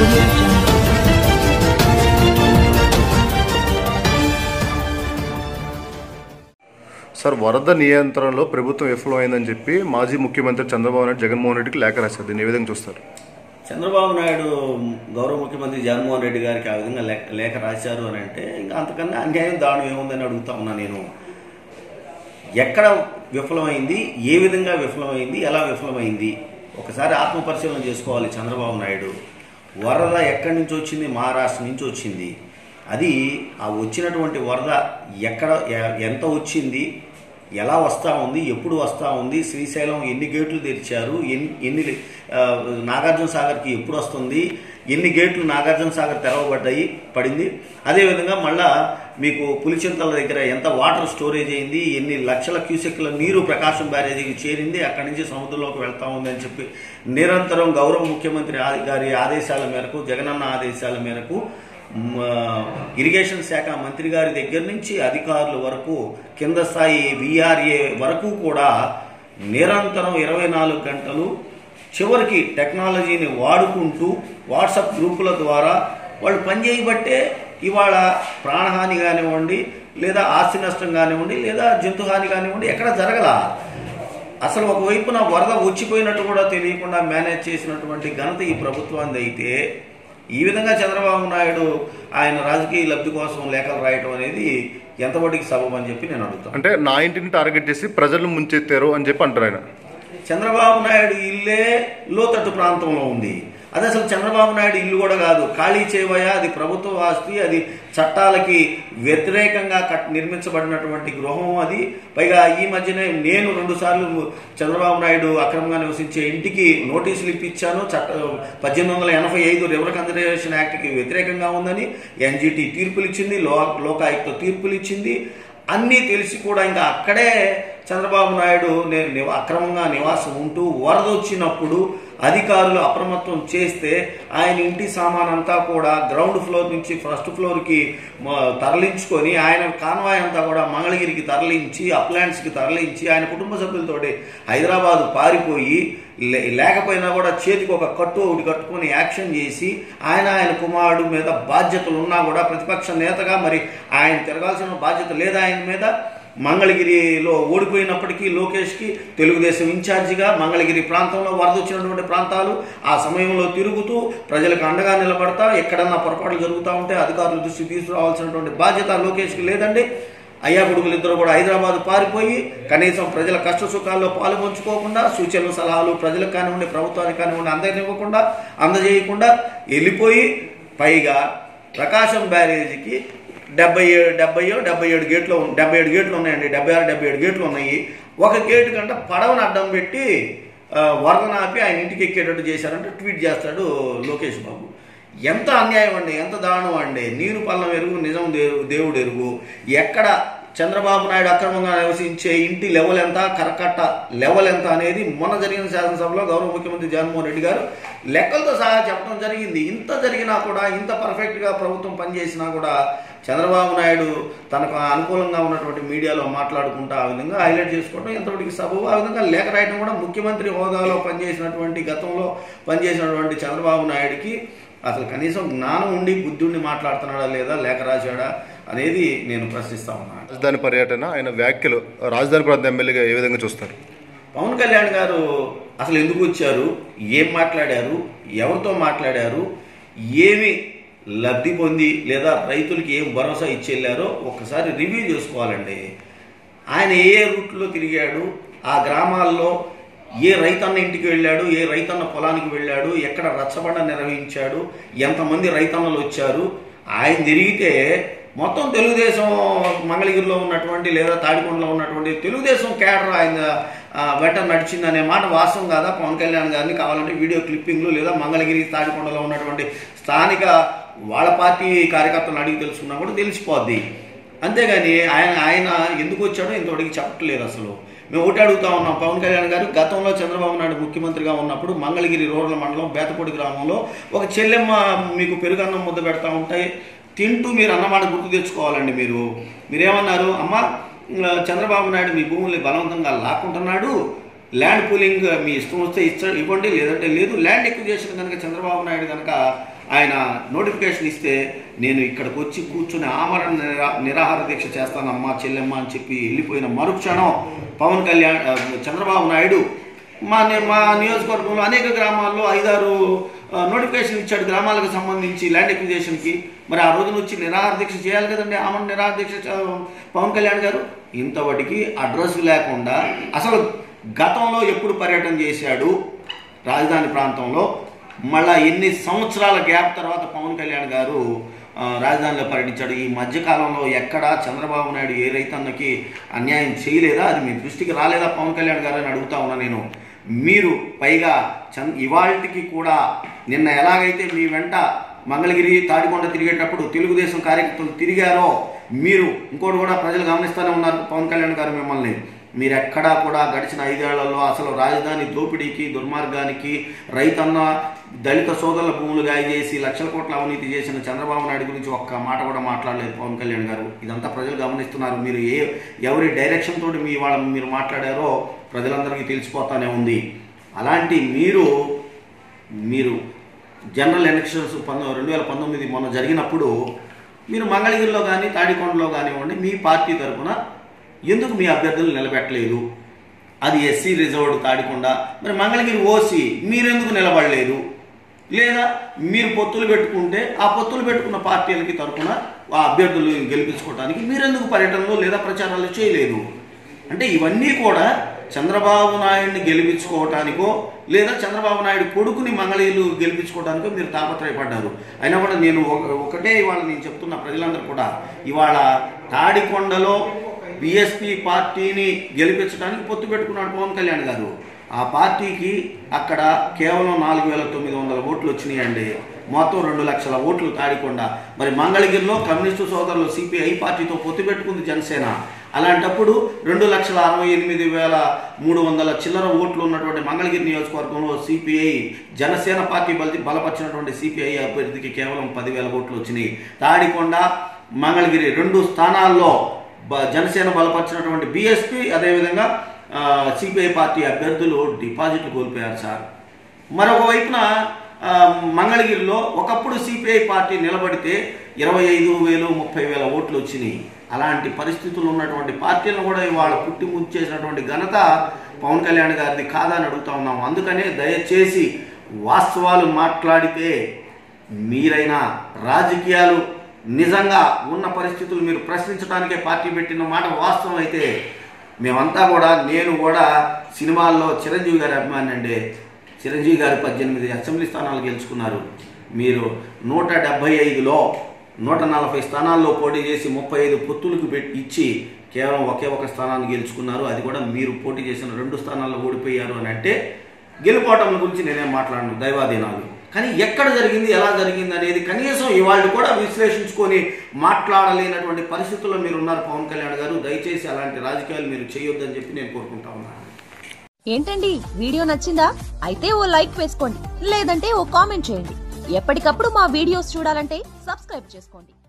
audio jungle. Sir వరద నియంత్రణలో ప్రభుత్వం విఫలమైందని చెప్పి మాజీ ముఖ్యమంత్రి చంద్రబాబు నాయుడు జగన్మోహన్ రెడ్డికి లేఖ రాశారు దీన్ని ఏ విధంగా చూస్తారు చంద్రబాబు నాయుడు గౌరవ ముఖ్యమంత్రి జగన్మోహన్ రెడ్డి గారికి ఆ విధంగా లేఖ లేఖ రాశారు అని అంటే ఇంకా అంతకన్నా అన్యాయం దారుణం ఏముందని అడుగుతా ఉన్నా నేను ఎక్కడ విఫలమైంది ఏ విధంగా విఫలమైంది ఎలా విఫలమైంది ఒకసారి ఆత్మపరిశీలన చేసుకోవాలి చంద్రబాబు నాయుడు వరద ఎక్కడి నుంచి వచ్చింది మహారాష్ట్ర నుంచి వచ్చింది అది ఆ వచ్చినటువంటి వరద ఎక్కడ ఎ- ఎంత వచ్చింది ఎలా వస్తూ ఉంది ఎప్పుడు వస్తూ ఉంది శ్రీశైలం ఎన్ని గేట్లు తెరిచారు ఎన్ని ఎన్ని ఆ, నాగార్జున సాగర్కి ఎప్పుడు వస్తుంది ఎన్ని గేట్లు నాగార్జున సాగర్ తెరవబడ్డాయి పడింది అదేవిధంగా మళ్ళా మీకు పులిచింతల దగ్గర ఎంత వాటర్ స్టోరేజ్ అయింది ఎన్ని లక్షల క్యూసెక్ల నీరు ప్రకాశం బ్యారేజీకి చేరింది అక్కడి నుంచి సముద్రంలోకి వెళ్తా ఉంది అని చెప్పి నిరంతరం గౌరవ ముఖ్యమంత్రి ఆ- గారి ఆదేశాల మేరకు జగనన్న ఆదేశాల మేరకు మ, ఇరిగేషన్ శాఖ మంత్రి గారి దగ్గర నుంచి అధికారుల వరకు కింద స్థాయి విఆర్ఏ వరకు కూడా నిరంతరం ఇరవై నాలుగు గంటలు చివరికి టెక్నాలజీని వాడుకుంటూ వాట్సాప్ గ్రూపుల ద్వారా వాళ్ళు పనిచేయబట్టే ఇవాళ ప్రాణహాని కానివ్వండి లేదా ఆస్తి నష్టం కానివ్వండి లేదా జంతుహాని కానివ్వండి ఎక్కడ జరగల అసలు ఒకవైపున వరద వచ్చిపోయినట్టు కూడా తెలియకుండా మేనేజ్ చేసినటువంటి ఘనత ఈ ప్రభుత్వాన్ని అయితే ఈ విధంగా చంద్రబాబు నాయుడు ఆయన రాజకీయ లబ్ధి కోసం లేఖలు రాయటం అనేది ఎంతవరకు సబబు అని చెప్పి నేను అడుగుతాను అంటే నా ఇంటిని టార్గెట్ చేసి ప్రజలను ముంచెత్తారు అని చెప్పి అంటారు ఆయన చంద్రబాబు నాయుడు ఇల్లే లోతట్టు ప్రాంతంలో ఉంది అది అసలు చంద్రబాబు నాయుడు ఇల్లు కూడా కాదు ఖాళీ చేయబోయా అది ప్రభుత్వ ఆస్తి అది చట్టాలకి వ్యతిరేకంగా కట్ నిర్మించబడినటువంటి గృహం అది పైగా ఈ మధ్యనే నేను రెండు సార్లు చంద్రబాబు నాయుడు అక్రమంగా నివసించే ఇంటికి నోటీసులు ఇప్పించాను చట్ట పద్దెనిమిది వందల ఎనభై ఐదు రివర్ కన్జర్వేషన్ యాక్ట్కి వ్యతిరేకంగా ఉందని ఎన్జిటి తీర్పులు ఇచ్చింది లో లోకాయుక్త తీర్పులు ఇచ్చింది అన్నీ తెలిసి కూడా ఇంకా అక్కడే చంద్రబాబు నాయుడు నే- నివ- అక్రమంగా నివాసం ఉంటూ వరద వచ్చినప్పుడు అధికారులు అప్రమత్తం చేస్తే ఆయన ఇంటి సామాన్ అంతా కూడా గ్రౌండ్ ఫ్లోర్ నుంచి ఫస్ట్ ఫ్లోర్కి మ- తరలించుకొని ఆయన కాన్వాయ్ అంతా కూడా మంగళగిరికి తరలించి అప్లాంట్స్కి తరలించి ఆయన కుటుంబ సభ్యులతోటి హైదరాబాద్ పారిపోయి లే- లేకపోయినా కూడా చేతికి ఒక కట్టు ఒకటి కట్టుకొని యాక్షన్ చేసి ఆయన ఆయన కుమారుడు మీద బాధ్యతలు ఉన్నా కూడా ప్రతిపక్ష నేతగా మరి ఆయన తిరగాల్సిన బాధ్యత లేదా ఆయన మీద మంగళగిరిలో ఓడిపోయినప్పటికీ లోకేష్కి తెలుగుదేశం ఇన్ఛార్జిగా మంగళగిరి ప్రాంతంలో వరద వచ్చినటువంటి ప్రాంతాలు ఆ సమయంలో తిరుగుతూ ప్రజలకు అండగా నిలబడతా ఎక్కడన్నా పొరపాట్లు జరుగుతూ ఉంటే అధికారుల దృష్టి తీసుకురావాల్సినటువంటి బాధ్యత లోకేష్కి లేదండి అయ్యా కొడుకులు ఇద్దరు కూడా హైదరాబాద్ పారిపోయి కనీసం ప్రజల కష్ట సుఖాల్లో పాలు పంచుకోకుండా సూచనలు సలహాలు ప్రజలకు కానివ్వండి ప్రభుత్వానికి కానివ్వండి అందరినివ్వకుండా అందజేయకుండా వెళ్ళిపోయి పైగా ప్రకాశం బ్యారేజీకి డెబ్బై ఏడు డెబ్బై డెబ్బై ఏడు గేట్లు ఉన్- డెబ్బై ఏడు గేట్లు ఉన్నాయండి డెబ్బై ఆరు డెబ్బై ఏడు గేట్లు ఉన్నాయి ఒక గేటు కంటే పడవను అడ్డం పెట్టి ఆ, వరదను ఆపి ఆయన ఇంటికి ఎక్కేటట్టు చేశారంటే ట్వీట్ చేస్తాడు లోకేష్ బాబు ఎంత అన్యాయం అండి ఎంత దారుణం అండి నీరు పల్లం ఎరుగు నిజం దేవు దేవుడు ఎరుగు ఎక్కడ చంద్రబాబు నాయుడు అక్రమంగా నివసించే ఇంటి లెవెల్ ఎంత కరకట్ట లెవెల్ ఎంత అనేది మొన్న జరిగిన శాసనసభలో గౌరవ ముఖ్యమంత్రి జగన్మోహన్ రెడ్డి గారు లెక్కలతో సహా చెప్పడం జరిగింది ఇంత జరిగినా కూడా ఇంత పర్ఫెక్ట్గా ప్రభుత్వం పనిచేసినా కూడా చంద్రబాబు నాయుడు తనకు అనుకూలంగా ఉన్నటువంటి మీడియాలో మాట్లాడుకుంటూ ఆ విధంగా హైలైట్ చేసుకోవడం ఎంతవరకు సబబు ఆ విధంగా లేఖ రాయడం కూడా ముఖ్యమంత్రి హోదాలో పనిచేసినటువంటి గతంలో పనిచేసినటువంటి చంద్రబాబు నాయుడికి అసలు కనీసం జ్ఞానం ఉండి బుద్ధి ఉండి మాట్లాడుతున్నాడా లేదా లేఖ రాశాడా అనేది నేను ప్రశ్నిస్తా ఉన్నాను రాజధాని పర్యటన ఆయన వ్యాఖ్యలు రాజధాని ప్రాంత ఎమ్మెల్యేగా ఏ విధంగా చూస్తారు పవన్ కళ్యాణ్ గారు అసలు ఎందుకు వచ్చారు ఏం మాట్లాడారు ఎవరితో మాట్లాడారు ఏమి లబ్ధి పొంది లేదా రైతులకి ఏం భరోసా ఇచ్చి వెళ్ళారో ఒక్కసారి రివ్యూ చేసుకోవాలండి ఆయన ఏ ఏ రూట్లో తిరిగాడు ఆ గ్రామాల్లో ఏ రైతన్న ఇంటికి వెళ్ళాడు ఏ రైతన్న పొలానికి వెళ్ళాడు ఎక్కడ రచ్చబండ నిర్వహించాడు ఎంతమంది రైతన్నలు వచ్చారు ఆయన తిరిగితే మొత్తం తెలుగుదేశం మంగళగిరిలో ఉన్నటువంటి లేదా తాడికొండలో ఉన్నటువంటి తెలుగుదేశం క్యాడర్ ఆయన ఆ, వెంట నడిచింది అనే మాట వాస్తవం కాదా పవన్ కళ్యాణ్ గారిని కావాలంటే వీడియో క్లిప్పింగ్లు లేదా మంగళగిరి తాడికొండలో ఉన్నటువంటి స్థానిక వాళ్ళ పార్టీ కార్యకర్తలను అడిగి తెలుసుకున్నా కూడా తెలిసిపోద్ది అంతేగాని ఆయన ఆయన ఎందుకు వచ్చాడో ఇంతవరకు చెప్పట్లేదు అసలు మేము ఒకటి అడుగుతా ఉన్నాం పవన్ కళ్యాణ్ గారు గతంలో చంద్రబాబు నాయుడు ముఖ్యమంత్రిగా ఉన్నప్పుడు మంగళగిరి రూరల్ మండలం బేతపూడి గ్రామంలో ఒక చెల్లెమ్మ మీకు పెరుగన్నం ముద్ద పెడతా ఉంటాయి తింటూ మీరు అన్నమాట గుర్తు తెచ్చుకోవాలండి మీరు మీరేమన్నారు అమ్మ ఆ, చంద్రబాబు నాయుడు మీ భూముల్ని బలవంతంగా లాక్కుంటున్నాడు ల్యాండ్ పూలింగ్ మీ ఇష్టం వస్తే ఇచ్చ ఇవ్వండి లేదంటే లేదు ల్యాండ్ ఎక్విజేషన్ కనుక చంద్రబాబు నాయుడు కనుక ఆయన నోటిఫికేషన్ ఇస్తే నేను ఇక్కడికి వచ్చి కూర్చుని ఆమరణ నిరా నిరాహార దీక్ష చేస్తానమ్మా చెల్లెమ్మ అని చెప్పి వెళ్ళిపోయిన మరుక్షణం పవన్ కళ్యాణ్ ఆ, చంద్రబాబు నాయుడు మా ని- మా నియోజకవర్గంలో అనేక గ్రామాల్లో ఐదారు ఆ, నోటిఫికేషన్ ఇచ్చాడు గ్రామాలకు సంబంధించి ల్యాండ్ ఎక్విజేషన్కి మరి ఆ రోజున వచ్చి నిరాహార దీక్ష చేయాలి కదండి ఆమె నిరాహార దీక్ష చ- పవన్ కళ్యాణ్ గారు ఇంతవరకు అడ్రస్ లేకుండా అసలు గతంలో ఎప్పుడు పర్యటన చేశాడు రాజధాని ప్రాంతంలో మళ్ళా ఎన్ని సంవత్సరాల గ్యాప్ తర్వాత పవన్ కళ్యాణ్ గారు ఆ, రాజధానిలో పర్యటించాడు ఈ మధ్యకాలంలో ఎక్కడా చంద్రబాబు నాయుడు ఏ రైతన్నకి అన్యాయం చేయలేదా అది మీ దృష్టికి రాలేదా పవన్ కళ్యాణ్ గారు అని అడుగుతా ఉన్నా నేను మీరు పైగా చం ఇవాళకి కూడా నిన్న ఎలాగైతే మీ వెంట మంగళగిరి తాడికొండ తిరిగేటప్పుడు తెలుగుదేశం కార్యకర్తలు తిరిగారో మీరు ఇంకోటి కూడా ప్రజలు గమనిస్తూనే ఉన్నారు పవన్ కళ్యాణ్ గారు మిమ్మల్ని మీరు ఎక్కడా కూడా గడిచిన ఐదేళ్లలో అసలు రాజధాని దోపిడీకి దుర్మార్గానికి రైతన్న దళిత సోదరుల భూములు గాయ చేసి లక్షల కోట్ల అవినీతి చేసిన చంద్రబాబు నాయుడు గురించి ఒక్క మాట కూడా మాట్లాడలేదు పవన్ కళ్యాణ్ గారు ఇదంతా ప్రజలు గమనిస్తున్నారు మీరు ఏ ఎవరి డైరెక్షన్ తోటి మీ వాళ్ళ మీరు మాట్లాడారో ప్రజలందరికీ తెలిసిపోతానే ఉంది అలాంటి మీరు మీరు జనరల్ ఎలక్షన్స్ పంతొమ్మిది రెండు వేల పంతొమ్మిది మొన్న జరిగినప్పుడు మీరు మంగళగిరిలో కానీ తాడికొండలో కానివ్వండి మీ పార్టీ తరఫున ఎందుకు మీ అభ్యర్థులు నిలబెట్టలేదు అది ఎస్సీ రిజర్వ్డ్ తాడికొండ మరి మంగళగిరి ఓసి మీరెందుకు నిలబడలేదు లేదా మీరు పొత్తులు పెట్టుకుంటే ఆ పొత్తులు పెట్టుకున్న పార్టీలకి తరఫున ఆ అభ్యర్థులు గెలిపించుకోవడానికి మీరెందుకు పర్యటనలు లేదా ప్రచారాలు చేయలేదు అంటే ఇవన్నీ కూడా చంద్రబాబు నాయుడిని గెలిపించుకోవటానికో లేదా చంద్రబాబు నాయుడు కొడుకుని మంగళగిరిలు గెలిపించుకోవడానికో మీరు తాపత్రయపడ్డారు అయినా కూడా నేను ఒక- ఒకటే ఇవాళ నేను చెప్తున్న ప్రజలందరూ కూడా ఇవాళ తాడికొండలో బిఎస్పి పార్టీని గెలిపించడానికి పొత్తు పెట్టుకున్నాడు పవన్ కళ్యాణ్ గారు ఆ పార్టీకి అక్కడ కేవలం నాలుగు వేల తొమ్మిది వందల ఓట్లు వచ్చినాయండి మొత్తం రెండు లక్షల ఓట్లు తాడికొండ మరి మంగళగిరిలో కమ్యూనిస్టు సోదరులు సిపిఐ పార్టీతో పొత్తు పెట్టుకుంది జనసేన అలాంటప్పుడు రెండు లక్షల అరవై ఎనిమిది వేల మూడు వందల చిల్లర ఓట్లు ఉన్నటువంటి మంగళగిరి నియోజకవర్గంలో సిపిఐ జనసేన పార్టీ బలి బలపరిచినటువంటి సిపిఐ అభ్యర్థికి కేవలం పదివేల ఓట్లు వచ్చినాయి తాడికొండ మంగళగిరి రెండు స్థానాల్లో బ- జనసేన బలపరిచినటువంటి బీఎస్పీ అదేవిధంగా సిపిఐ పార్టీ అభ్యర్థులు డిపాజిట్లు కోల్పోయారు సార్ మరొక వైపున ఆ, మంగళగిరిలో ఒకప్పుడు సిపిఐ పార్టీ నిలబడితే ఇరవై ఐదు వేలు ముప్పై వేల ఓట్లు వచ్చినాయి అలాంటి పరిస్థితులు ఉన్నటువంటి పార్టీలను కూడా ఇవాళ పుట్టి ముంచేసినటువంటి ఘనత పవన్ కళ్యాణ్ గారిది కాదా అని అడుగుతా ఉన్నాం అందుకనే దయచేసి వాస్తవాలు మాట్లాడితే మీరైనా రాజకీయాలు నిజంగా ఉన్న పరిస్థితులు మీరు ప్రశ్నించడానికే పార్టీ పెట్టిన మాట వాస్తవం అయితే మేమంతా కూడా నేను కూడా సినిమాల్లో చిరంజీవి గారి అభిమాని అండి చిరంజీవి గారు పద్దెనిమిది అసెంబ్లీ స్థానాలు గెలుచుకున్నారు మీరు నూట డెబ్బై ఐదులో నూట నలభై స్థానాల్లో పోటీ చేసి ముప్పై ఐదు పొత్తులకు పెట్టి ఇచ్చి కేవలం ఒకే ఒక స్థానాన్ని గెలుచుకున్నారు అది కూడా మీరు పోటీ చేసిన రెండు స్థానాల్లో ఓడిపోయారు అని అంటే గెలుపోవటం గురించి నేనేం మాట్లాడను దైవాధీనాలు కానీ ఎక్కడ జరిగింది ఎలా జరిగింది అనేది కనీసం ఇవాళ కూడా విశ్లేషించుకొని మాట్లాడలేనటువంటి పరిస్థితుల్లో మీరు ఉన్నారు పవన్ కళ్యాణ్ గారు దయచేసి అలాంటి రాజకీయాలు మీరు చేయొద్దని చెప్పి నేను కోరుకుంటా ఉన్నాను ఏంటండి వీడియో నచ్చిందా అయితే ఓ లైక్ వేసుకోండి లేదంటే ఓ కామెంట్ చేయండి ఎప్పటికప్పుడు మా వీడియోస్ చూడాలంటే సబ్స్క్రైబ్ చేసుకోండి